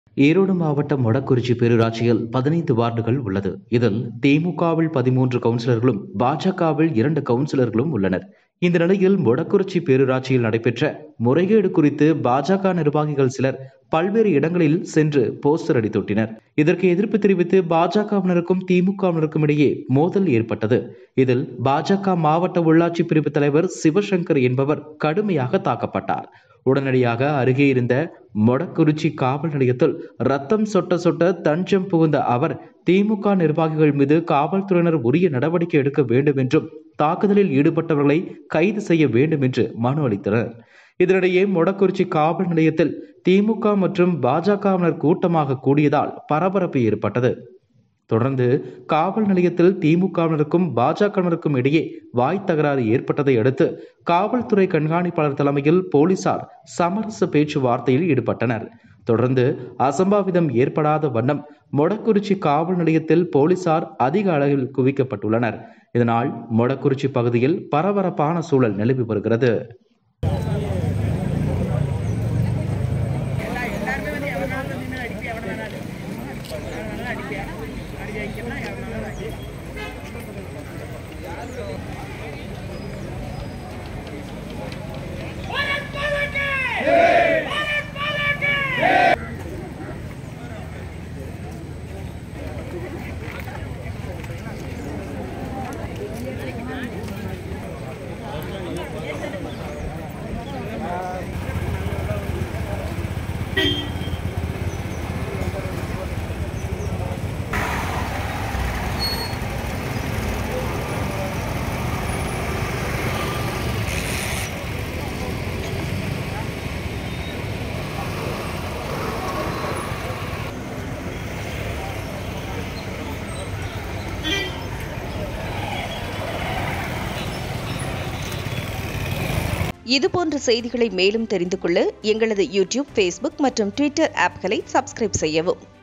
ஈரோடு மாவட்டம் மொடக்குறிச்சி பேரூராட்சியில் பதினைந்து வார்டுகள் உள்ளது இதில் திமுகவில் பதிமூன்று கவுன்சிலர்களும் பாஜகவில் இரண்டு கவுன்சிலர்களும் உள்ளனர் இந்த நிலையில் மொடக்குறிச்சி பேரூராட்சியில் நடைபெற்ற முறைகேடு குறித்து பாஜக நிர்வாகிகள் சிலர் பல்வேறு இடங்களில் சென்று போஸ்டர் அடித்தொட்டினர் இதற்கு எதிர்ப்பு தெரிவித்து பாஜகவினருக்கும் திமுகவினருக்கும் இடையே மோதல் ஏற்பட்டது இதில் பாஜக மாவட்ட உள்ளாட்சி பிரிவு தலைவர் சிவசங்கர் என்பவர் கடுமையாக தாக்கப்பட்டார் உடனடியாக அருகே இருந்த மொடக்குறிச்சி காவல் நிலையத்தில் ரத்தம் சொட்ட சொட்ட தஞ்சம் புகுந்த அவர் திமுக நிர்வாகிகள் மீது காவல்துறையினர் உரிய நடவடிக்கை எடுக்க வேண்டும் என்றும் தாக்குதலில் ஈடுபட்டவர்களை கைது செய்ய வேண்டும் என்று மனு அளித்தனர் இதனிடையே மொடக்குறிச்சி காவல் நிலையத்தில் திமுக மற்றும் பாஜகவினர் கூட்டமாக கூடியதால் பரபரப்பு ஏற்பட்டது தொடர்ந்து காவல் நிலையத்தில் திமுகவினருக்கும் பாஜகவினருக்கும் இடையே வாய் தகராறு ஏற்பட்டதை அடுத்து காவல்துறை கண்காணிப்பாளர் தலைமையில் போலீசார் சமரச பேச்சுவார்த்தையில் ஈடுபட்டனர் தொடர்ந்து அசம்பாவிதம் ஏற்படாத வண்ணம் மொடக்குறிச்சி காவல் நிலையத்தில் போலீசார் அதிக அளவில் குவிக்கப்பட்டுள்ளனர் இதனால் மொடக்குறிச்சி பகுதியில் பரபரப்பான சூழல் நிலவி வருகிறது இதுபோன்ற செய்திகளை மேலும் தெரிந்து கொள்ள எங்களது யூடியூப் ஃபேஸ்புக் மற்றும் ட்விட்டர் ஆப்களை சப்ஸ்கிரைப் செய்யவும்